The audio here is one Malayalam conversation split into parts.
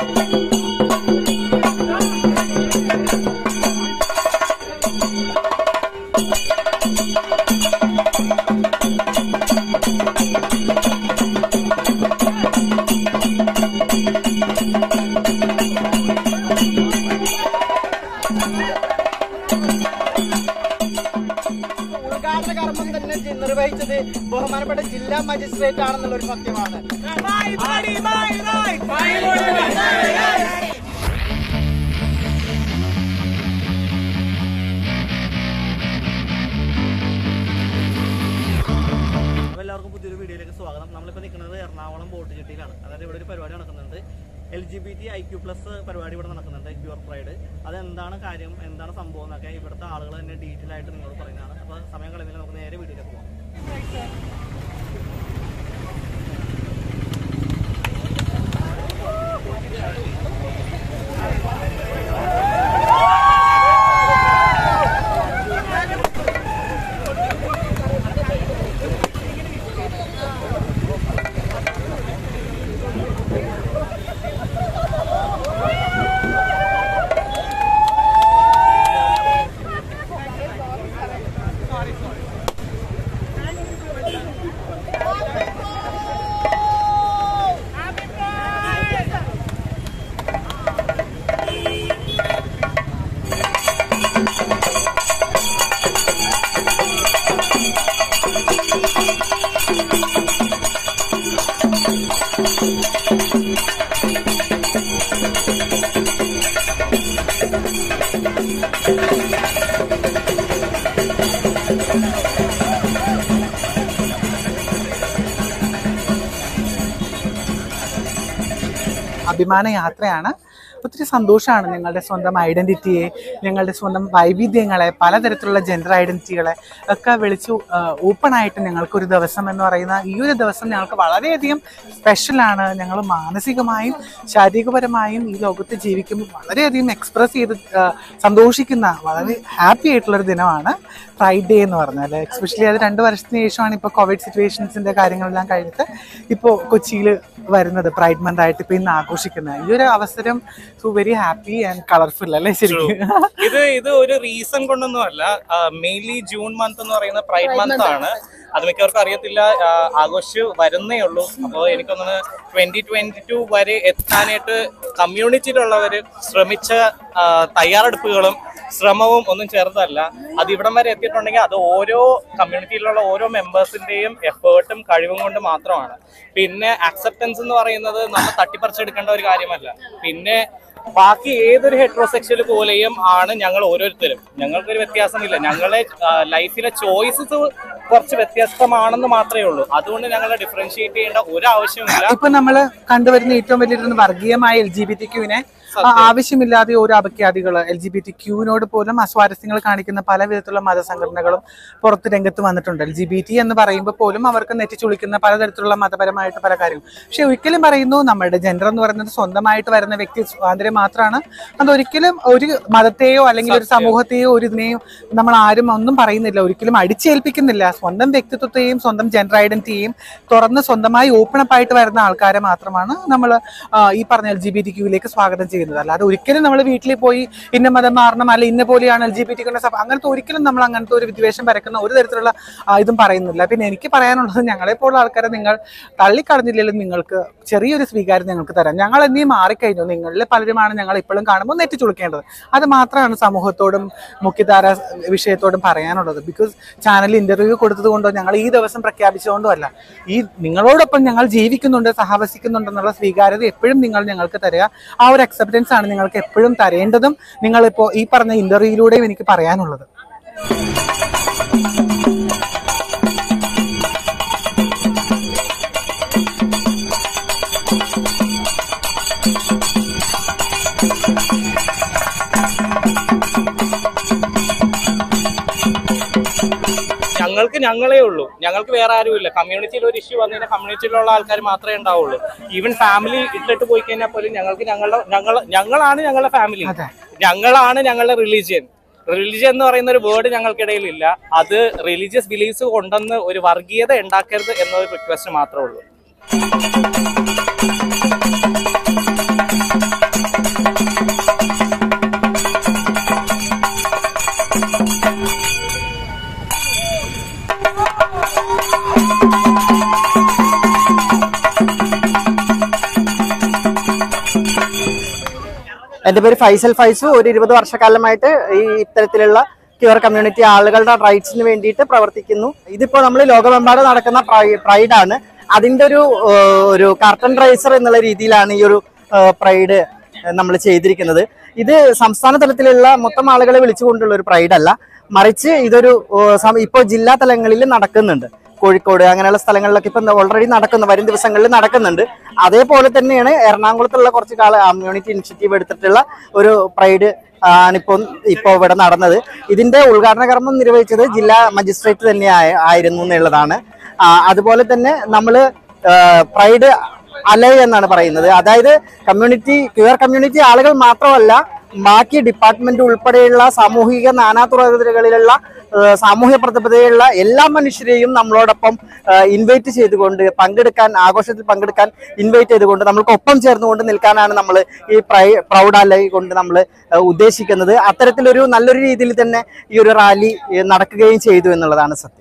ഉദ്ഘാടന കർമ്മം തന്നെ ജി- നിർവഹിച്ചത് ബഹുമാനപ്പെട്ട ജില്ലാ മജിസ്ട്രേറ്റ് ആണെന്നുള്ള ഒരു സത്യമാണ് അപ്പോൾ എല്ലാവർക്കും പുതിയൊരു വീഡിയോയിലേക്ക് സ്വാഗതം നമ്മളിപ്പോൾ നിൽക്കുന്നത് എറണാകുളം ബോട്ട് ചെട്ടിയിലാണ് അതായത് ഇവിടെ ഒരു പരിപാടി നടക്കുന്നുണ്ട് L G B T I Q plus പരിപാടി ഇവിടെ നടക്കുന്നുണ്ട് ക്യൂർ പ്രൈഡ് അതെന്താണ് കാര്യം എന്താണ് സംഭവം എന്നൊക്കെ ഇവിടുത്തെ ആളുകൾ തന്നെ ഡീറ്റെയിൽ ആയിട്ട് നിങ്ങളോട് പറയുന്നതാണ് അപ്പോൾ സമയം കളയുന്നില്ല നമുക്ക് നേരെ വീഡിയോയിലേക്ക് പോകാം അഭിമാന യാത്രയാണ് ഒത്തിരി സന്തോഷമാണ് ഞങ്ങളുടെ സ്വന്തം ഐഡന്റിറ്റിയെ ഞങ്ങളുടെ സ്വന്തം വൈവിധ്യങ്ങളെ പലതരത്തിലുള്ള ജെൻഡർ ഐഡന്റിറ്റികളെ ഒക്കെ വിളിച്ചു ഓപ്പൺ ആയിട്ട് ഞങ്ങൾക്കൊരു ദിവസം എന്ന് പറയുന്ന ഈ ഒരു ദിവസം ഞങ്ങൾക്ക് വളരെയധികം സ്പെഷ്യലാണ് ഞങ്ങൾ മാനസികമായും ശാരീരികപരമായും ഈ ലോകത്ത് ജീവിക്കുമ്പോൾ വളരെയധികം എക്സ്പ്രസ് ചെയ്ത് ആ, സന്തോഷിക്കുന്ന വളരെ ഹാപ്പി ആയിട്ടുള്ളൊരു ദിനമാണ് പ്രൈഡ് ഡേ എന്ന് പറഞ്ഞാൽ എക്സ്പെഷ്യലി അത് രണ്ട് വർഷത്തിന് ശേഷമാണ് ഇപ്പോൾ കോവിഡ് സിറ്റുവേഷൻസിന്റെ കാര്യങ്ങളെല്ലാം കഴിഞ്ഞിട്ട് ഇപ്പോൾ കൊച്ചിയിൽ വരുന്നത് പ്രൈഡ് മന്ത് ആയിട്ട് ഇപ്പോൾ ഇന്ന് ആഘോഷിക്കുന്നത് ഈ ഒരു അവസരം so very happy and colourful അല്ലേ ശരിക്കും ഇത് ഇത് ഒരു റീസൺ കൊണ്ടൊന്നും അല്ല മെയിൻലി ജൂൺ മന്ത് എന്ന് പറയുന്ന പ്രൈഡ് മന്ത് ആണ് അത് മിക്കവർക്കും അറിയത്തില്ല ആ, ആഘോഷിച്ച് വരുന്നേ ഉള്ളൂ അപ്പോൾ എനിക്കൊന്ന് ട്വന്റി ട്വന്റി ടു വരെ എത്താനായിട്ട് കമ്മ്യൂണിറ്റിയിലുള്ളവർ ശ്രമിച്ച ആ, തയ്യാറെടുപ്പുകളും ശ്രമവും ഒന്നും ചെറുതല്ല അത് ഇവിടം വരെ എത്തിയിട്ടുണ്ടെങ്കിൽ അത് ഓരോ കമ്മ്യൂണിറ്റിയിലുള്ള ഓരോ മെമ്പേഴ്സിന്റെയും എഫേർട്ടും കഴിവും കൊണ്ട് മാത്രമാണ് പിന്നെ അക്സെപ്റ്റൻസ് എന്ന് പറയുന്നത് നമ്മൾ തട്ടിപ്പറിച്ചെടുക്കേണ്ട ഒരു കാര്യമല്ല പിന്നെ ബാക്കി ഏതൊരു ഹെട്രോസെക്ഷൽ പോലെയും ആണ് ഞങ്ങൾ ഓരോരുത്തരും ഞങ്ങൾക്കൊരു വ്യത്യാസമില്ല ഞങ്ങളെ ലൈഫിലെ ചോയ്സസ് കുറച്ച് വ്യത്യസ്തമാണെന്ന് മാത്രമേ ഉള്ളൂ അതുകൊണ്ട് ഞങ്ങളെ ഡിഫറൻഷിയേറ്റ് ചെയ്യേണ്ട ഒരു ആവശ്യമില്ല ഇപ്പൊ നമ്മൾ കണ്ടുവരുന്ന ഏറ്റവും വലിയൊരു വർഗീയമായ എൽ ജി ബി ടി ക്യൂവിനെ ആവശ്യമില്ലാതെ ഓരോ അപഖ്യാതികൾ എൽ ജി ബി ടി ക്യൂവിനോട് പോലും അസ്വാരസ്യങ്ങൾ കാണിക്കുന്ന പല വിധത്തിലുള്ള മതസംഘടനകളും പുറത്ത് രംഗത്ത് വന്നിട്ടുണ്ട് എൽ ജി ബി ടി എന്ന് പറയുമ്പോൾ പോലും അവർക്ക് നെറ്റിച്ചുളിക്കുന്ന പലതരത്തിലുള്ള മതപരമായിട്ട് പല കാര്യങ്ങളും പക്ഷെ ഒരിക്കലും പറയുന്നു നമ്മുടെ ജെൻഡർ എന്ന് പറയുന്നത് സ്വന്തമായിട്ട് വരുന്ന വ്യക്തി സ്വാതന്ത്ര്യം മാത്രമാണ് അതൊരിക്കലും ഒരു മതത്തെയോ അല്ലെങ്കിൽ ഒരു സമൂഹത്തെയോ ഒരു ഇതിനെയോ നമ്മൾ ആരും ഒന്നും പറയുന്നില്ല ഒരിക്കലും അടിച്ചേൽപ്പിക്കുന്നില്ല സ്വന്തം വ്യക്തിത്വത്തെയും സ്വന്തം ജെൻഡർ ഐഡന്റിറ്റിയെയും തുറന്ന് സ്വന്തമായി ഓപ്പൺ അപ്പ് ആയിട്ട് വരുന്ന ആൾക്കാരെ മാത്രമാണ് നമ്മൾ ഈ പറഞ്ഞ എൽ ജി ബി ടി ക്യൂവിലേക്ക് സ്വാഗതം ചെയ്യുന്നത് അല്ലാതെ ഒരിക്കലും നമ്മൾ വീട്ടിൽ പോയി ഇന്ന മതം മാറണം അല്ല ഇന്ന പോലെയാണ് എൽ ജി ബി ടി സഭ അങ്ങനത്തെ ഒരിക്കലും നമ്മൾ അങ്ങനത്തെ ഒരു വിദ്വേഷം പരക്കുന്ന ഒരു തരത്തിലുള്ള ആ, ഇതും പറയുന്നില്ല പിന്നെ എനിക്ക് പറയാനുള്ളത് ഞങ്ങളെ പോലുള്ള ആൾക്കാരെ നിങ്ങൾ തള്ളിക്കളഞ്ഞില്ലെങ്കിലും നിങ്ങൾക്ക് ചെറിയൊരു സ്വീകാര്യം ഞങ്ങൾക്ക് തരാം ഞങ്ങൾ എന്നീ മാറിക്കഴിഞ്ഞു നിങ്ങളിൽ പലരുമാണ് ഞങ്ങൾ ഇപ്പോഴും കാണുമ്പോൾ നെറ്റിച്ചുളിക്കേണ്ടത് അത് മാത്രമാണ് സമൂഹത്തോടും മുഖ്യധാര വിഷയത്തോടും പറയാനുള്ളത് ബിക്കോസ് ചാനൽ ഇന്റർവ്യൂ കൊടുത്തത് കൊണ്ടോ ഞങ്ങൾ ഈ ദിവസം പ്രഖ്യാപിച്ചുകൊണ്ടോ അല്ല ഈ നിങ്ങളോടൊപ്പം ഞങ്ങൾ ജീവിക്കുന്നുണ്ട് സഹവസിക്കുന്നുണ്ടെന്നുള്ള സ്വീകാര്യത എപ്പോഴും നിങ്ങൾ ഞങ്ങൾക്ക് തരിക ആ ഒരു അക്സെപ്റ്റൻസ് ആണ് നിങ്ങൾക്ക് എപ്പോഴും തരേണ്ടതും നിങ്ങളിപ്പോൾ ഈ പറഞ്ഞ ഇന്റർവ്യൂയിലൂടെയും എനിക്ക് പറയാനുള്ളത് ഞങ്ങൾക്ക് ഞങ്ങളേ ഉള്ളൂ ഞങ്ങൾക്ക് വേറെ ആരുമില്ല കമ്മ്യൂണിറ്റിയിൽ ഒരു ഇഷ്യൂ വന്നു കഴിഞ്ഞാൽ കമ്മ്യൂണിറ്റിയിലുള്ള ആൾക്കാർ മാത്രമേ ഉണ്ടാവുള്ളൂ ഈവൻ ഫാമിലി ഇട്ടിട്ട് പോയി കഴിഞ്ഞാൽ പോലും ഞങ്ങൾക്ക് ഞങ്ങളുടെ ഞങ്ങൾ ഞങ്ങളാണ് ഞങ്ങളുടെ ഫാമിലി അതെ. ഞങ്ങളാണ് ഞങ്ങളുടെ റിലീജിയൻ റിലീജിയൻ എന്ന് പറയുന്ന ഒരു വേർഡ് ഞങ്ങൾക്കിടയിൽ ഇല്ല അത് റിലീജിയസ് ബിലീഫ്സ് കൊണ്ടുവന്ന് ഒരു വർഗീയത ഉണ്ടാക്കരുത് എന്നൊരു റിക്വസ്റ്റ് മാത്രമേ ഉള്ളൂ എൻ്റെ പേര് ഫൈസൽ ഫൈസു ഒരു ഇരുപത് വർഷക്കാലമായിട്ട് ഈ ഇത്തരത്തിലുള്ള ക്യൂർ കമ്മ്യൂണിറ്റി ആളുകളുടെ റൈറ്റ്സിന് വേണ്ടിയിട്ട് പ്രവർത്തിക്കുന്നു ഇതിപ്പോ നമ്മൾ ലോകമെമ്പാടും നടക്കുന്ന പ്രൈഡ് ആണ് അതിന്റെ ഒരു ഏഹ്, ഒരു കർട്ടൻ റൈസർ എന്നുള്ള രീതിയിലാണ് ഈ ഒരു പ്രൈഡ് നമ്മൾ ചെയ്തിരിക്കുന്നത് ഇത് സംസ്ഥാന തലത്തിലുള്ള മൊത്തം ആളുകളെ വിളിച്ചുകൊണ്ടുള്ള ഒരു പ്രൈഡ് അല്ല മറിച്ച് ഇതൊരു ഏഹ്, സം- ഇപ്പോൾ ജില്ലാ തലങ്ങളിൽ നടക്കുന്നുണ്ട് കോഴിക്കോട് അങ്ങനെയുള്ള സ്ഥലങ്ങളിലൊക്കെ ഇപ്പം ഓൾറെഡി നടക്കുന്നു വരും ദിവസങ്ങളിൽ നടക്കുന്നുണ്ട് അതേപോലെ തന്നെയാണ് എറണാകുളത്തുള്ള കുറച്ച് കാല കമ്മ്യൂണിറ്റി ഇനിഷ്യേറ്റീവ് എടുത്തിട്ടുള്ള ഒരു പ്രൈഡ് ആണിപ്പോൾ ഇപ്പോൾ ഇവിടെ നടന്നത് ഇതിന്റെ ഉദ്ഘാടന കർമ്മം നിർവഹിച്ചത് ജില്ലാ മജിസ്ട്രേറ്റ് തന്നെ ആയ- ആയിരുന്നു എന്നുള്ളതാണ് ആ, അതുപോലെ തന്നെ നമ്മൾ പ്രൈഡ് അലൈ എന്നാണ് പറയുന്നത് അതായത് കമ്മ്യൂണിറ്റി ക്യൂർ കമ്മ്യൂണിറ്റി ആളുകൾ മാത്രമല്ല ബാക്കി ഡിപ്പാർട്ട്മെന്റ് ഉൾപ്പെടെയുള്ള സാമൂഹിക നാനാതുറകളിലുള്ള ഏഹ് സാമൂഹ്യ പ്രതിബദ്ധതയുള്ള എല്ലാ മനുഷ്യരെയും നമ്മളോടൊപ്പം ഇൻവൈറ്റ് ചെയ്തുകൊണ്ട് പങ്കെടുക്കാൻ ആഘോഷത്തിൽ പങ്കെടുക്കാൻ ഇൻവൈറ്റ് ചെയ്തുകൊണ്ട് നമ്മൾക്ക് ഒപ്പം ചേർന്നുകൊണ്ട് നിൽക്കാനാണ് നമ്മൾ ഈ പ്രൈ പ്രൗഡ് അലൈ കൊണ്ട് നമ്മൾ ഉദ്ദേശിക്കുന്നത് അത്തരത്തിലൊരു നല്ലൊരു രീതിയിൽ തന്നെ ഈ ഒരു റാലി ഏഹ് നടക്കുകയും ചെയ്തു എന്നുള്ളതാണ് സത്യം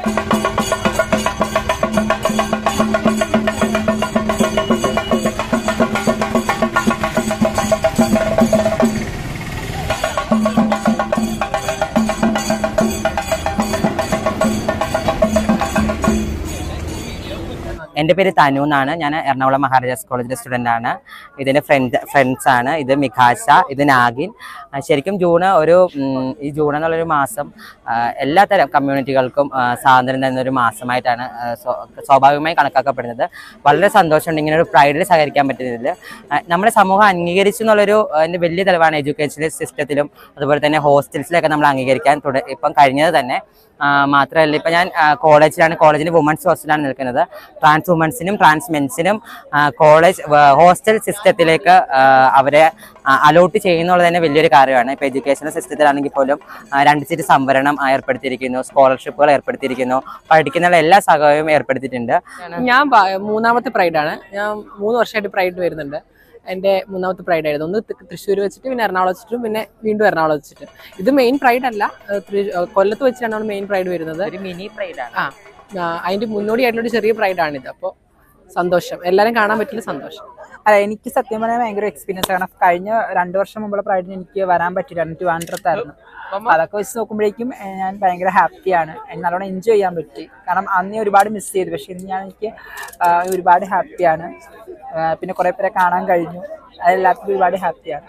എൻ്റെ പേര് തനു എന്നാണ് ഞാൻ എറണാകുളം മഹാരാജാസ് കോളേജിലെ സ്റ്റുഡൻ്റ് ആണ് ഇതിൻ്റെ ഫ്രണ്ട് ഫ്രണ്ട്സ് ആണ് ഇത് മിഖാശ ഇത് നാഗിൻ ആ, ശരിക്കും ജൂണ് ഒരു ഉം, ഈ ജൂൺ എന്നുള്ളൊരു മാസം ആ, എല്ലാ തരം കമ്മ്യൂണിറ്റികൾക്കും ആ, സ്വാതന്ത്ര്യം തരുന്ന ഒരു മാസമായിട്ടാണ് ആ, സ്വ- സ്വാഭാവികമായി കണക്കാക്കപ്പെടുന്നത് വളരെ സന്തോഷമുണ്ട് ഇങ്ങനെ ഒരു പ്രൈഡിൽ സഹകരിക്കാൻ പറ്റുന്നതിൽ ആ, നമ്മുടെ സമൂഹം അംഗീകരിച്ചു എന്നുള്ളൊരു അതിൻ്റെ വലിയ തെളിവാണ് എഡ്യൂക്കേഷൻ സിസ്റ്റത്തിലും അതുപോലെ തന്നെ ഹോസ്റ്റൽസിലൊക്കെ നമ്മൾ അംഗീകരിക്കാൻ തുട ഇപ്പം കഴിഞ്ഞത് തന്നെ ആ, മാത്രമല്ല ഇപ്പം ഞാൻ ആ, കോളേജിലാണ് കോളേജിൽ വുമൻസ് ഹോസ്റ്റലാണ് നിൽക്കുന്നത് ട്രാൻസ് വുമൻസിനും ട്രാൻസ് മെൻസിനും കോളേജ് ഹോസ്റ്റൽ സിസ്റ്റത്തിലേക്ക് ആ, അവരെ അലോട്ട് ചെയ്യുന്നുള്ളത് തന്നെ വലിയൊരു കാര്യമാണ് ഇപ്പോൾ എഡ്യൂക്കേഷൻ സിസ്റ്റത്തിലാണെങ്കിൽ പോലും ആ, രണ്ട് സീറ്റ് സംവരണം ആ, ഏർപ്പെടുത്തിയിരിക്കുന്നു സ്കോളർഷിപ്പുകൾ ഏർപ്പെടുത്തിയിരിക്കുന്നു പഠിക്കുന്ന എല്ലാ സഹായവും ഏർപ്പെടുത്തിയിട്ടുണ്ട് ഞാൻ പ- മൂന്നാമത്തെ പ്രൈഡാണ് ഞാൻ മൂന്ന് വർഷമായിട്ട് പ്രൈഡ് വരുന്നുണ്ട് എൻ്റെ മൂന്നാമത്തെ പ്രൈഡ് ആയിരുന്നു ഒന്ന് ത- തൃശ്ശൂർ വെച്ചിട്ട് പിന്നെ എറണാകുളം വെച്ചിട്ട് പിന്നെ വീണ്ടും എറണാകുളം വെച്ചിട്ട് ഇത് മെയിൻ പ്രൈഡ് അല്ല ഏഹ് തൃ- ഏഹ് കൊല്ലത്ത് വെച്ചിട്ടാണ് നമ്മൾ മെയിൻ പ്രൈഡ് വരുന്നത് ഒരു മിനി പ്രൈഡാണ് ആ ആ, അതിന്റെ മുന്നോടിയായിട്ടുള്ള ഒരു ചെറിയ പ്രൈഡാണിത് അപ്പോൾ സന്തോഷം എല്ലാവരും കാണാൻ പറ്റില്ല സന്തോഷം അല്ല എനിക്ക് സത്യം പറഞ്ഞാൽ ഭയങ്കര എക്സ്പീരിയൻസ് ആണ് കഴിഞ്ഞ രണ്ടു വർഷം മുമ്പുള്ള പ്രൈഡിന് എനിക്ക് വരാൻ പറ്റില്ല ട്രിവാൻഡ്രത്തായിരുന്നു അപ്പൊ അതൊക്കെ വെച്ച് നോക്കുമ്പോഴേക്കും ഏഹ്, ഞാൻ ഭയങ്കര ഹാപ്പിയാണ് നല്ലോണം എൻജോയ് ചെയ്യാൻ പറ്റി കാരണം അന്ന് ഒരുപാട് മിസ് ചെയ്തു പക്ഷെ ഇന്ന് ഞാൻ എനിക്ക് ആ, ഒരുപാട് ഹാപ്പിയാണ് പിന്നെ കുറെ പേരെ കാണാൻ കഴിഞ്ഞു അതെല്ലാത്തിലും ഒരുപാട് ഹാപ്പിയാണ്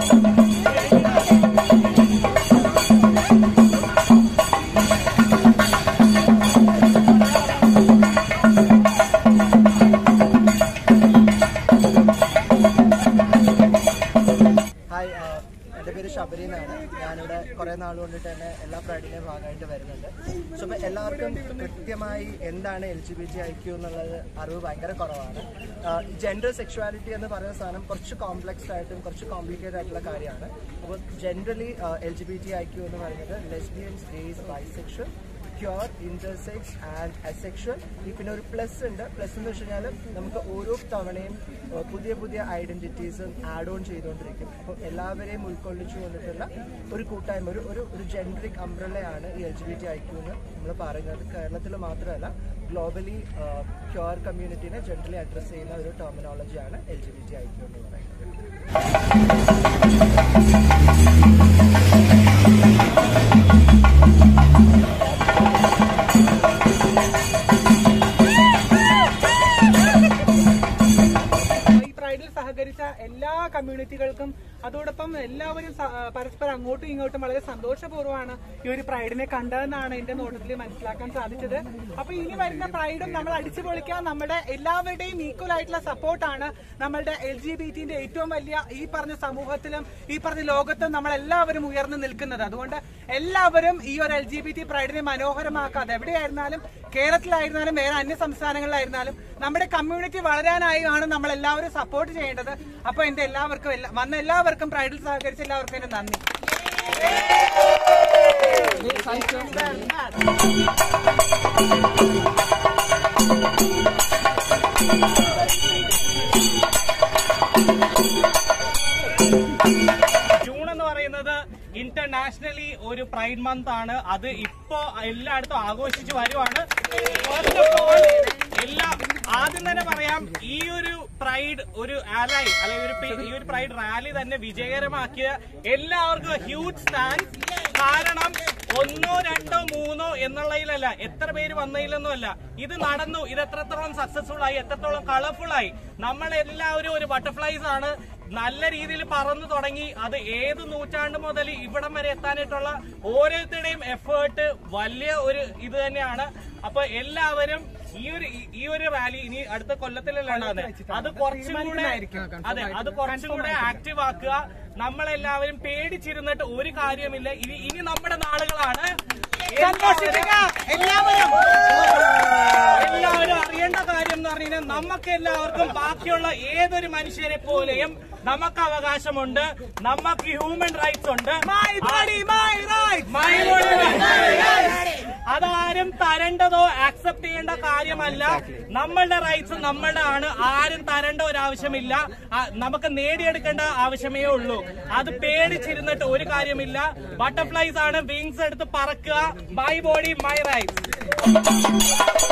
ഹായ് ആഹ് എൻ്റെ പേര് ശബരി എന്നാണ് ഞാനിവിടെ കുറേ നാൾ കൊണ്ടിട്ട് തന്നെ എല്ലാ പ്രൈഡിൻ്റെയും ഭാഗമായിട്ട് വരുന്നുണ്ട് സോ ഇപ്പോൾ എല്ലാവർക്കും കൃത്യമായി എന്താണ് L G B T I Q എന്നുള്ളത് അറിവ് ഭയങ്കര കുറവാണ് ജെൻഡർ സെക്ഷുവാലിറ്റി എന്ന് പറയുന്ന സാധനം കുറച്ച് കോംപ്ലക്സ്ഡ് ആയിട്ടും കുറച്ച് കോംപ്ലിക്കേറ്റഡ് ആയിട്ടുള്ള കാര്യമാണ് അപ്പോൾ generally L G B T I Q എന്ന് പറയുന്നത് lesbians gays bisexual queer intersex and asexual ഈ പിന്നെ ഒരു പ്ലസ് ഉണ്ട് പ്ലസ് എന്ന് വെച്ച് കഴിഞ്ഞാൽ നമുക്ക് ഓരോ തവണയും ഏഹ്, പുതിയ പുതിയ ഐഡന്റിറ്റീസും ആഡ് ഓൺ ചെയ്തുകൊണ്ടിരിക്കും അപ്പോൾ എല്ലാവരെയും ഉൾക്കൊള്ളിച്ചു കൊണ്ടിട്ടുള്ള ഒരു കൂട്ടായ്മ ഒരു ഒരു ഒരു ജെൻഡറിക് അംബ്രലയാണ് ഈ L G B T I എന്ന് നമ്മൾ പറയുന്നത് കേരളത്തിൽ മാത്രമല്ല ഗ്ലോബലി ക്യൂർ കമ്മ്യൂണിറ്റിനെ ജനറലി അഡ്രസ്സ് ചെയ്യുന്ന ഒരു ടെർമിനോളജിയാണ് L G B T I Q എന്ന് പറയുന്നത് ഈ പ്രൈഡിൽ സഹകരിച്ച എല്ലാ കമ്മ്യൂണിറ്റികൾക്കും അതോടൊപ്പം എല്ലാവരും സ- ആ, പരസ്പരം അങ്ങോട്ടും ഇങ്ങോട്ടും വളരെ സന്തോഷപൂർവ്വമാണ് ഈ ഒരു പ്രൈഡിനെ കണ്ടതെന്നാണ് എന്റെ നോട്ടത്തിൽ മനസ്സിലാക്കാൻ സാധിച്ചത് അപ്പൊ ഇനി വരുന്ന പ്രൈഡും നമ്മൾ അടിച്ചു പൊളിക്കാൻ നമ്മുടെ എല്ലാവരുടെയും ഈക്വൽ ആയിട്ടുള്ള സപ്പോർട്ടാണ് നമ്മളുടെ എൽ ജി ബി ടിന്റെ ഏറ്റവും വലിയ ഈ പറഞ്ഞ സമൂഹത്തിലും ഈ പറഞ്ഞ ലോകത്തും നമ്മൾ എല്ലാവരും ഉയർന്നു നിൽക്കുന്നത് അതുകൊണ്ട് എല്ലാവരും ഈ ഒരു എൽ ജി ബി ടി പ്രൈഡിനെ മനോഹരമാക്കാതെ എവിടെയായിരുന്നാലും കേരളത്തിലായിരുന്നാലും വേറെ അന്യ സംസ്ഥാനങ്ങളിലായിരുന്നാലും നമ്മുടെ കമ്മ്യൂണിറ്റി വളരാനായി ആണ് നമ്മൾ എല്ലാവരും സപ്പോർട്ട് ചെയ്യേണ്ടത് അപ്പൊ എന്റെ എല്ലാവർക്കും എല്ലാ- വന്ന എല്ലാവർക്കും പ്രൈഡിൽ സഹകരിച്ച എല്ലാവർക്കും എന്റെ നന്ദി ജൂൺ എന്ന് പറയുന്നത് ഇന്റർനാഷണലി ഒരു പ്രൈഡ് മന്ത് ആണ് അത് ഇപ്പോ എല്ലായിടത്തും ആഘോഷിച്ച് വരുവാണ് First of all, എല്ലാ ആദ്യം തന്നെ പറയാം ഈ ഒരു പ്രൈഡ് ഒരു ആലായി അല്ലെങ്കിൽ ഒരു പി- ഈ ഒരു പ്രൈഡ് റാലി തന്നെ വിജയകരമാക്കിയ എല്ലാവർക്കും ഹ്യൂജ് സ്റ്റാൻഡ് കാരണം ഒന്നോ രണ്ടോ മൂന്നോ എന്നുള്ളതിലല്ല എത്ര പേര് വന്നതിലൊന്നും അല്ല ഇത് നടന്നു ഇത് എത്രത്തോളം സക്സസ്ഫുൾ ആയി എത്രത്തോളം കളർഫുൾ ആയി നമ്മൾ എല്ലാവരും ഒരു ബട്ടർഫ്ലൈസ് ആണ് നല്ല രീതിയിൽ പറന്നു തുടങ്ങി അത് ഏത് നൂറ്റാണ്ട് മുതൽ ഇവിടം വരെ എത്താനായിട്ടുള്ള ഓരോരുത്തരുടെയും എഫേർട്ട് വലിയ ഒരു ഇത് തന്നെയാണ് അപ്പൊ എല്ലാവരും ഈ ഒരു ഈ ഒരു റാലി ഇനി അടുത്ത കൊല്ലത്തിലല്ല ഉണ്ടാകുന്നത് അത് കുറച്ചും കൂടെ അതെ അത് കുറച്ചും കൂടെ ആക്റ്റീവ് ആക്കുക നമ്മളെല്ലാവരും പേടിച്ചിരുന്നിട്ട് ഒരു കാര്യമില്ല ഇനി ഇനി നമ്മുടെ നാളുകളാണ് എല്ലാവരും എല്ലാവരും അറിയേണ്ട കാര്യം എന്ന് പറഞ്ഞാൽ നമുക്ക് എല്ലാവർക്കും ബാക്കിയുള്ള ഏതൊരു മനുഷ്യരെ പോലെയും നമുക്ക് അവകാശമുണ്ട് നമുക്ക് ഹ്യൂമൻ റൈറ്റ്സ് ഉണ്ട് My body, my rights. My body, my rights. അതാരും തരേണ്ടതോ ആക്സെപ്റ്റ് ചെയ്യേണ്ട കാര്യമല്ല നമ്മളുടെ റൈറ്റ്സ് നമ്മളുടെ ആണ് ആരും തരേണ്ട ഒരു ആവശ്യമില്ല ആ, നമുക്ക് നേടിയെടുക്കേണ്ട ആവശ്യമേ ഉള്ളൂ അത് പേടിച്ചിരുന്നിട്ട് ഒരു കാര്യമില്ല ബട്ടർഫ്ലൈസ് ആണ് വിങ്സ് എടുത്ത് പറക്കുക മൈ ബോഡി മൈ റൈറ്റ്സ്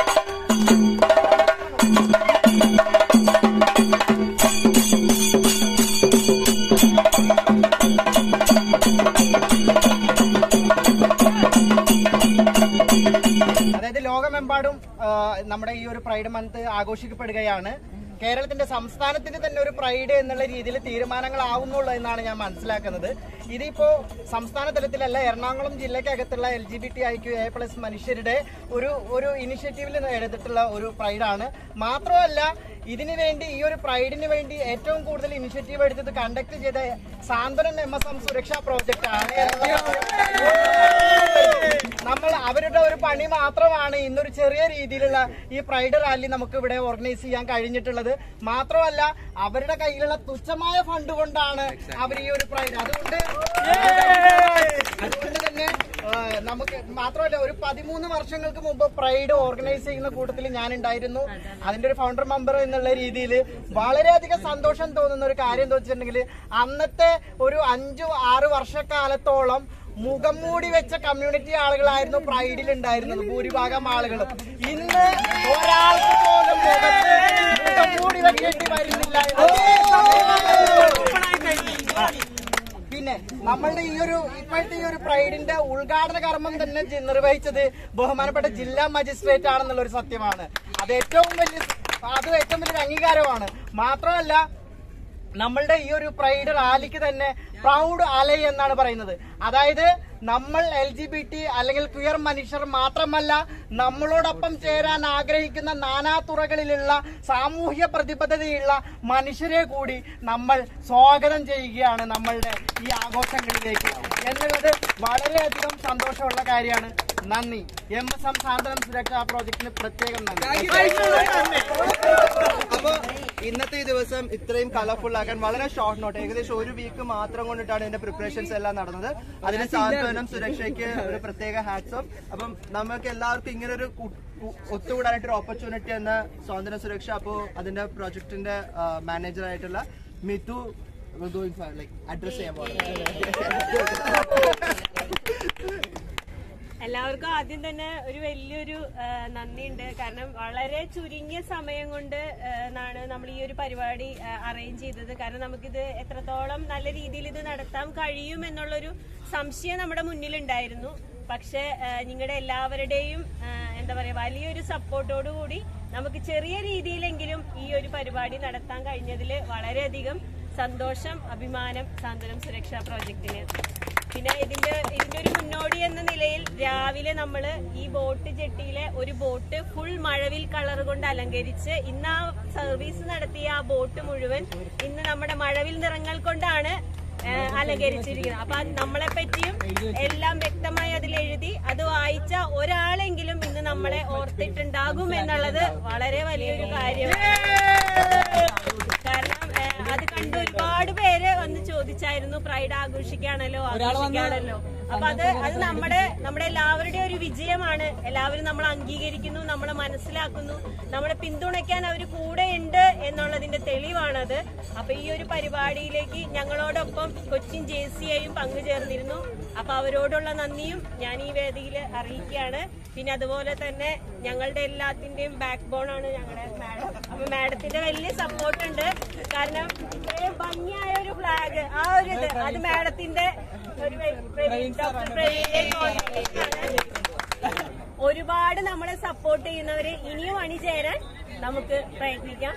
അതായത് ലോകമെമ്പാടും ആ, നമ്മുടെ ഈ ഒരു പ്രൈഡ് മന്ത് ആഘോഷിക്കപ്പെടുകയാണ് കേരളത്തിന്റെ സംസ്ഥാനത്തിന് തന്നെ ഒരു പ്രൈഡ് എന്നുള്ള രീതിയിൽ തീരുമാനങ്ങളാവുന്നുള്ളൂ എന്നാണ് ഞാൻ മനസ്സിലാക്കുന്നത് ഇതിപ്പോ സംസ്ഥാന തലത്തിലല്ല എറണാകുളം ജില്ലക്കകത്തുള്ള L G B T I Q A plus മനുഷ്യരുടെ ഒരു ഒരു ഇനിഷ്യേറ്റീവിൽ എടുത്തിട്ടുള്ള ഒരു പ്രൈഡാണ് മാത്രമല്ല ഇതിനു വേണ്ടി ഈ ഒരു പ്രൈഡിന് വേണ്ടി ഏറ്റവും കൂടുതൽ ഇനിഷ്യേറ്റീവ് എടുത്തത് കണ്ടക്ട് ചെയ്ത Santhwanam M S M Suraksha project ആണ് നമ്മൾ അവരുടെ ഒരു പണി മാത്രമാണ് ഇന്നൊരു ചെറിയ രീതിയിലുള്ള ഈ പ്രൈഡ് റാലി നമുക്ക് ഇവിടെ ഓർഗനൈസ് ചെയ്യാൻ കഴിഞ്ഞിട്ടുള്ളത് മാത്രമല്ല അവരുടെ കയ്യിലുള്ള തുച്ഛമായ ഫണ്ട് കൊണ്ടാണ് അവർ ഈ ഒരു പ്രൈഡ് അതുകൊണ്ട് അതുകൊണ്ട് തന്നെ ആ, നമുക്ക് മാത്രമല്ല ഒരു പതിമൂന്ന് വർഷങ്ങൾക്ക് മുമ്പ് പ്രൈഡ് ഓർഗനൈസ് ചെയ്യുന്ന കൂട്ടത്തിൽ ഞാൻ ഉണ്ടായിരുന്നു അതിന്റെ ഒരു ഫൗണ്ടർ മെമ്പർ എന്നുള്ള രീതിയിൽ വളരെയധികം സന്തോഷം തോന്നുന്ന ഒരു കാര്യം എന്താ വെച്ചിട്ടുണ്ടെങ്കിൽ അന്നത്തെ ഒരു അഞ്ചു ആറ് വർഷക്കാലത്തോളം മുഖം മൂടി വെച്ച കമ്മ്യൂണിറ്റി ആളുകളായിരുന്നു പ്രൈഡിൽ ഉണ്ടായിരുന്നത് ഭൂരിഭാഗം ആളുകളും ഇന്ന് ഒരാൾക്ക് പോലും മുഖത്ത് മുഖം മൂടി വെക്കേണ്ടി വരുന്നില്ല എന്നുള്ളത്. പിന്നെ നമ്മളുടെ ഈ ഒരു ഇപ്പോഴത്തെ ഈ ഒരു പ്രൈഡിന്റെ ഉദ്ഘാടന കർമ്മം തന്നെ ജി- നിർവഹിച്ചത് ബഹുമാനപ്പെട്ട ജില്ലാ മജിസ്ട്രേറ്റ് ആണെന്നുള്ള ഒരു സത്യമാണ് അത് ഏറ്റവും വലിയ അത് ഏറ്റവും വലിയൊരു അംഗീകാരമാണ് മാത്രമല്ല നമ്മളുടെ ഈ ഒരു പ്രൈഡ് റാലിക്ക് തന്നെ പ്രൗഡ് അലൈ എന്നാണ് പറയുന്നത് അതായത് നമ്മൾ എൽ ജി ബി ടി അല്ലെങ്കിൽ ക്വിയർ മനുഷ്യർ മാത്രമല്ല നമ്മളോടൊപ്പം ചേരാൻ ആഗ്രഹിക്കുന്ന നാനാ തുറകളിലുള്ള സാമൂഹ്യ പ്രതിബദ്ധതയുള്ള മനുഷ്യരെ കൂടി നമ്മൾ സ്വാഗതം ചെയ്യുകയാണ് നമ്മളുടെ ഈ ആഘോഷങ്ങളിലേക്ക് എന്നുള്ളത് വളരെയധികം സന്തോഷമുള്ള കാര്യമാണ് നന്ദി എം എസ് എം സാന്ത്വനം സുരക്ഷാ പ്രോജക്ടിന് പ്രത്യേകം നന്ദി അപ്പൊ ഇന്നത്തെ ഈ ദിവസം ഇത്രയും കളർഫുൾ ആക്കാൻ വളരെ ഷോർട്ട് നോട്ട് ഏകദേശം ഒരു വീക്ക് മാത്രം കൊണ്ടിട്ടാണ് ഇതിന്റെ പ്രിപ്പറേഷൻസ് എല്ലാം നടന്നത് അതിന് സാന്ത്വനം സുരക്ഷയ്ക്ക് ഒരു പ്രത്യേക ഹാറ്റ്സ് ഓഫ് അപ്പം നമുക്ക് എല്ലാവർക്കും ഇങ്ങനെ ഒരു ഒത്തുകൂടാനായിട്ട് ഒരു ഓപ്പർച്യൂണിറ്റി എന്ന സ്വാതന്ത്ര്യ സുരക്ഷ അപ്പോ അതിന്റെ പ്രോജക്ടിന്റെ മാനേജർ ആയിട്ടുള്ള മിഥു ലൈക്ക് അഡ്രസ് ചെയ്യാൻ പോകുന്നത് എല്ലാവർക്കും ആദ്യം തന്നെ ഒരു വലിയൊരു ആ, നന്ദിയുണ്ട് കാരണം വളരെ ചുരുങ്ങിയ സമയം കൊണ്ട് ആ, ആണ് നമ്മൾ ഈ ഒരു പരിപാടി അറേഞ്ച് ചെയ്തത് കാരണം നമുക്കിത് എത്രത്തോളം നല്ല രീതിയിൽ ഇത് നടത്താൻ കഴിയും എന്നുള്ളൊരു സംശയം നമ്മുടെ മുന്നിലുണ്ടായിരുന്നു പക്ഷെ നിങ്ങളുടെ എല്ലാവരുടെയും ആ, എന്താ പറയാ വലിയൊരു സപ്പോർട്ടോടു കൂടി നമുക്ക് ചെറിയ രീതിയിലെങ്കിലും ഈ ഒരു പരിപാടി നടത്താൻ കഴിഞ്ഞതിൽ വളരെയധികം സന്തോഷം അഭിമാനം സാന്ത്വനം സുരക്ഷാ പ്രോജക്റ്റിന് പിന്നെ ഇതിന്റെ ഇതിന്റെ ഒരു മുന്നോടി എന്ന നിലയിൽ രാവിലെ നമ്മൾ ഈ ബോട്ട് ജെട്ടിയിലെ ഒരു ബോട്ട് ഫുൾ മഴവിൽ കളർ കൊണ്ട് അലങ്കരിച്ച് ഇന്ന് ആ സർവീസ് നടത്തിയ ആ ബോട്ട് മുഴുവൻ ഇന്ന് നമ്മുടെ മഴവിൽ നിറങ്ങൾ കൊണ്ടാണ് ആ, അലങ്കരിച്ചിരിക്കുന്നത് അപ്പൊ അത് നമ്മളെ പറ്റിയും എല്ലാം വ്യക്തമായി അതിൽ എഴുതി അത് വായിച്ച ഒരാളെങ്കിലും ഇന്ന് നമ്മളെ ഓർത്തിട്ടുണ്ടാകും എന്നുള്ളത് വളരെ വലിയൊരു കാര്യമാണ് കാരണം ഏഹ്, അത് കണ്ട് ഒരുപാട് പേര് വന്ന് ചോദിച്ചായിരുന്നു തോന്നുന്നു പ്രൈഡ് ആഘോഷിക്കാണല്ലോ ആഘോഷിക്കാണല്ലോ അപ്പൊ അത് അത് നമ്മുടെ നമ്മുടെ എല്ലാവരുടെയും ഒരു വിജയമാണ് എല്ലാവരും നമ്മൾ അംഗീകരിക്കുന്നു നമ്മളെ മനസ്സിലാക്കുന്നു നമ്മളെ പിന്തുണയ്ക്കാൻ അവർ കൂടെ ഉണ്ട് എന്നുള്ളതിന്റെ തെളിവാണത് അപ്പൊ ഈ ഒരു പരിപാടിയിലേക്ക് ഞങ്ങളോടൊപ്പം കൊച്ചിൻ ജെ സിയെയും പങ്കുചേർന്നിരുന്നു അപ്പൊ അവരോടുള്ള നന്ദിയും ഞാൻ ഈ വേദിയിൽ അറിയിക്കുകയാണ് പിന്നെ അതുപോലെ തന്നെ ഞങ്ങളുടെ എല്ലാത്തിന്റെയും ബാക്ക് ബോൺ ആണ് ഞങ്ങളുടെ മാഡം അപ്പൊ മാഡത്തിന്റെ വലിയ സപ്പോർട്ട് ഉണ്ട് കാരണം ഇത്രയും ഭംഗിയായ ഒരു ഫ്ലാഗ് ആ ഒരു ഇത് അത് മാഡത്തിന്റെ ഒരു വെ- പ്രവീൺ- ഡോക്ടർ പ്രവീണിന്റെ contribution ആണ്. ഒരുപാട് നമ്മളെ സപ്പോർട്ട് ചെയ്യുന്നവര് ഇനിയും അണിചേരാൻ നമുക്ക് പ്രയത്നിക്കാം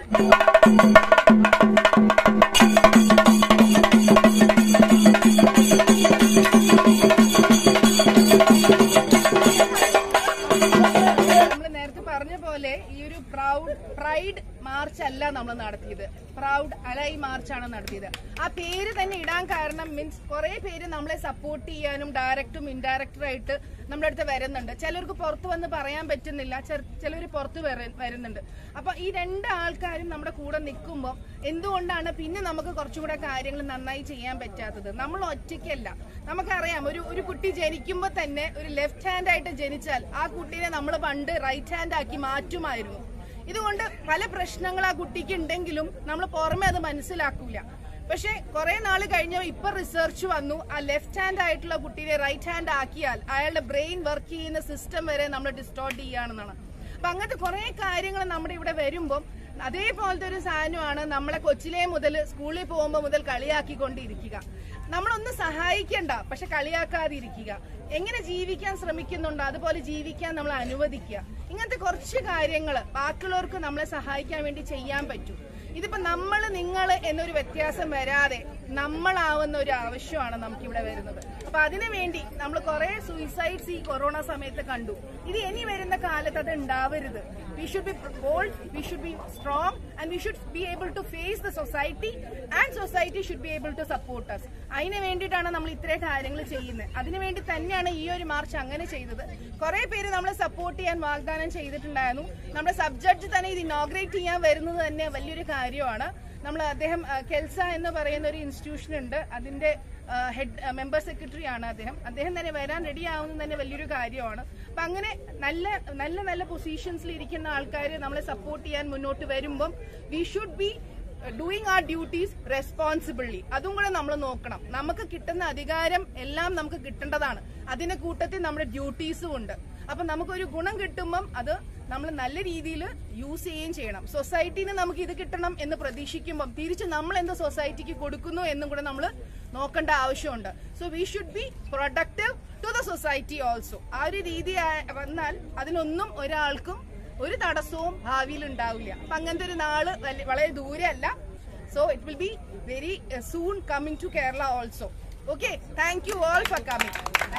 നമ്മൾ നേരത്തെ പറഞ്ഞ പോലെ ഈ ഒരു പ്രൗഡ് പ്രൈഡ് മാർച്ച് അല്ല നമ്മൾ നടത്തിയത് പ്രൗഡ് അലൈ മാർച്ചാണ് നടത്തിയത് ആ പേര് തന്നെ ഇടാൻ കാരണം മീൻസ് കുറെ പേര് നമ്മളെ സപ്പോർട്ട് ചെയ്യാനും ഡയറക്റ്റും ഇൻഡയറക്റ്റും ആയിട്ട് നമ്മുടെ അടുത്ത് വരുന്നുണ്ട് ചിലർക്ക് പുറത്ത് വന്ന് പറയാൻ പറ്റുന്നില്ല ചിലർ പുറത്ത് വര- വരുന്നുണ്ട് അപ്പൊ ഈ രണ്ട് ആൾക്കാരും നമ്മുടെ കൂടെ നിൽക്കുമ്പോൾ എന്തുകൊണ്ടാണ് പിന്നെ നമുക്ക് കുറച്ചുകൂടെ കാര്യങ്ങൾ നന്നായി ചെയ്യാൻ പറ്റാത്തത് നമ്മൾ ഒറ്റയ്ക്കല്ല നമുക്കറിയാം ഒരു ഒരു കുട്ടി ജനിക്കുമ്പോൾ തന്നെ ഒരു ലെഫ്റ്റ് ഹാൻഡ് ആയിട്ട് ജനിച്ചാൽ ആ കുട്ടീനെ നമ്മൾ പണ്ട് റൈറ്റ് ഹാൻഡ് ആക്കി മാറ്റുമായിരുന്നു ഇതുകൊണ്ട് പല പ്രശ്നങ്ങൾ ആ കുട്ടിക്ക് ഉണ്ടെങ്കിലും നമ്മൾ പുറമെ അത് മനസ്സിലാക്കൂല പക്ഷെ കുറെ നാൾ കഴിഞ്ഞ ഇപ്പൊ റിസർച്ച് വന്നു ആ ലെഫ്റ്റ് ഹാൻഡ് ആയിട്ടുള്ള കുട്ടീനെ റൈറ്റ് ഹാൻഡ് ആക്കിയാൽ അയാളുടെ ബ്രെയിൻ വർക്ക് ചെയ്യുന്ന സിസ്റ്റം വരെ നമ്മൾ ഡിസ്റ്റോർട്ട് ചെയ്യുകയാണെന്നാണ് അപ്പൊ അങ്ങനത്തെ കുറെ കാര്യങ്ങൾ നമ്മുടെ ഇവിടെ വരുമ്പം അതേപോലത്തെ ഒരു സാധനമാണ് നമ്മളെ കൊച്ചിലെ മുതൽ സ്കൂളിൽ പോകുമ്പോൾ മുതൽ കളിയാക്കിക്കൊണ്ടിരിക്കുക നമ്മളൊന്ന് സഹായിക്കണ്ട പക്ഷെ കളിയാക്കാതിരിക്കുക എങ്ങനെ ജീവിക്കാൻ ശ്രമിക്കുന്നുണ്ടോ അതുപോലെ ജീവിക്കാൻ നമ്മൾ അനുവദിക്കുക ഇങ്ങനത്തെ കുറച്ച് കാര്യങ്ങൾ ബാക്കിയുള്ളവർക്ക് നമ്മളെ സഹായിക്കാൻ വേണ്ടി ചെയ്യാൻ പറ്റും ഇതിപ്പോ നമ്മൾ നിങ്ങൾ എന്നൊരു വ്യത്യാസം വരാതെ നമ്മളാവുന്ന ഒരു ആവശ്യമാണ് നമുക്ക് ഇവിടെ വരുന്നത് അപ്പൊ അതിനു വേണ്ടി നമ്മൾ കുറെ സൂയിസൈഡ്സ് ഈ കൊറോണ സമയത്ത് കണ്ടു ഇത് ഇനി വരുന്ന കാലത്ത് അത് ഉണ്ടാവരുത് we should be bold we should be strong and we should be able to face the society and society should be able to support us അതിന് വേണ്ടിയിട്ടാണ് നമ്മൾ ഇത്രയും കാര്യങ്ങൾ ചെയ്യുന്നത് അതിനുവേണ്ടി തന്നെയാണ് ഈ ഒരു മാർച്ച് അങ്ങനെ ചെയ്തത് കുറെ പേര് നമ്മളെ സപ്പോർട്ട് ചെയ്യാൻ വാഗ്ദാനം ചെയ്തിട്ടുണ്ടായിരുന്നു നമ്മുടെ സബ് ജഡ്ജ് തന്നെ ഇത് ഇനോഗ്രേറ്റ് ചെയ്യാൻ വരുന്നത് തന്നെ വലിയൊരു കാര്യമാണ് നമ്മൾ അദ്ദേഹം ആ, കെൽസ എന്ന് പറയുന്ന ഒരു ഇൻസ്റ്റിറ്റ്യൂഷൻ ഉണ്ട് അതിന്റെ ഹെഡ് മെമ്പർ സെക്രട്ടറി ആണ് അദ്ദേഹം അദ്ദേഹം തന്നെ വരാൻ റെഡി ആവുന്നത് തന്നെ വലിയൊരു കാര്യമാണ് അപ്പൊ അങ്ങനെ നല്ല നല്ല നല്ല പൊസിഷൻസിൽ ഇരിക്കുന്ന ആൾക്കാർ നമ്മളെ സപ്പോർട്ട് ചെയ്യാൻ മുന്നോട്ട് വരുമ്പം we should be doing our duties responsibly അതും കൂടെ നമ്മൾ നോക്കണം നമുക്ക് കിട്ടുന്ന അധികാരം എല്ലാം നമുക്ക് കിട്ടേണ്ടതാണ് അതിന്റെ കൂട്ടത്തിൽ നമ്മുടെ ഡ്യൂട്ടീസും ഉണ്ട് അപ്പൊ നമുക്കൊരു ഗുണം കിട്ടുമ്പം അത് നമ്മൾ നല്ല രീതിയിൽ യൂസ് ചെയ്യുകയും ചെയ്യണം സൊസൈറ്റിയിൽ നിന്ന് നമുക്ക് ഇത് കിട്ടണം എന്ന് പ്രതീക്ഷിക്കുമ്പം തിരിച്ച് നമ്മൾ എന്ത് സൊസൈറ്റിക്ക് കൊടുക്കുന്നു എന്നും കൂടെ നമ്മൾ നോക്കേണ്ട ആവശ്യമുണ്ട് so we should be productive to the society also ആ ഒരു രീതി ആ- വന്നാൽ അതിനൊന്നും ഒരാൾക്കും ഒരു തടസ്സവും ഭാവിയിൽ ഉണ്ടാവില്ല അപ്പൊ അങ്ങനത്തെ ഒരു നാള് വല്ല- വളരെ ദൂരെ അല്ല so it will be very soon coming to Kerala also okay thank you all for coming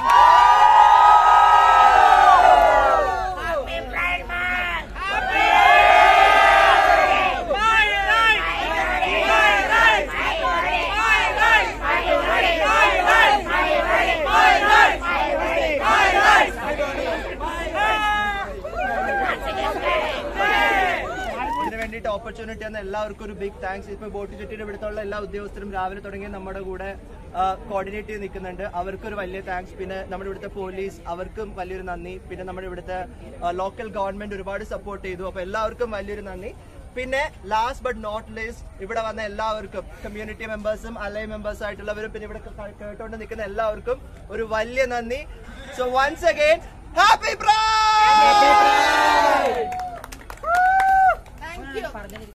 ഇതിന് വേണ്ടിയിട്ട് ഓപ്പർച്യൂണിറ്റി എന്ന എല്ലാവർക്കും ഒരു ബിഗ് താങ്ക്സ് ഇപ്പൊ ബോട്ട് ചെട്ടിയുടെ ഇവിടുത്തുള്ള എല്ലാ ഉദ്യോഗസ്ഥരും രാവിലെ തുടങ്ങി നമ്മുടെ കൂടെ കോർഡിനേറ്റ് ചെയ്ത് നിൽക്കുന്നുണ്ട് അവർക്കൊരു വലിയ താങ്ക്സ് പിന്നെ നമ്മുടെ ഇവിടുത്തെ പോലീസ് അവർക്കും വലിയൊരു നന്ദി പിന്നെ നമ്മുടെ ഇവിടുത്തെ ലോക്കൽ ഗവൺമെന്റ് ഒരുപാട് സപ്പോർട്ട് ചെയ്തു അപ്പൊ എല്ലാവർക്കും വലിയൊരു നന്ദി പിന്നെ ലാസ്റ്റ് ബട്ട് നോട്ട് ലിസ്റ്റ് ഇവിടെ വന്ന എല്ലാവർക്കും കമ്മ്യൂണിറ്റി മെമ്പേഴ്സും അലൈ മെമ്പേഴ്സ് ആയിട്ടുള്ളവരും പിന്നെ ഇവിടെ ക- കേട്ടോണ്ട് നിൽക്കുന്ന എല്ലാവർക്കും ഒരു വലിയ നന്ദി so once again happy pride thank U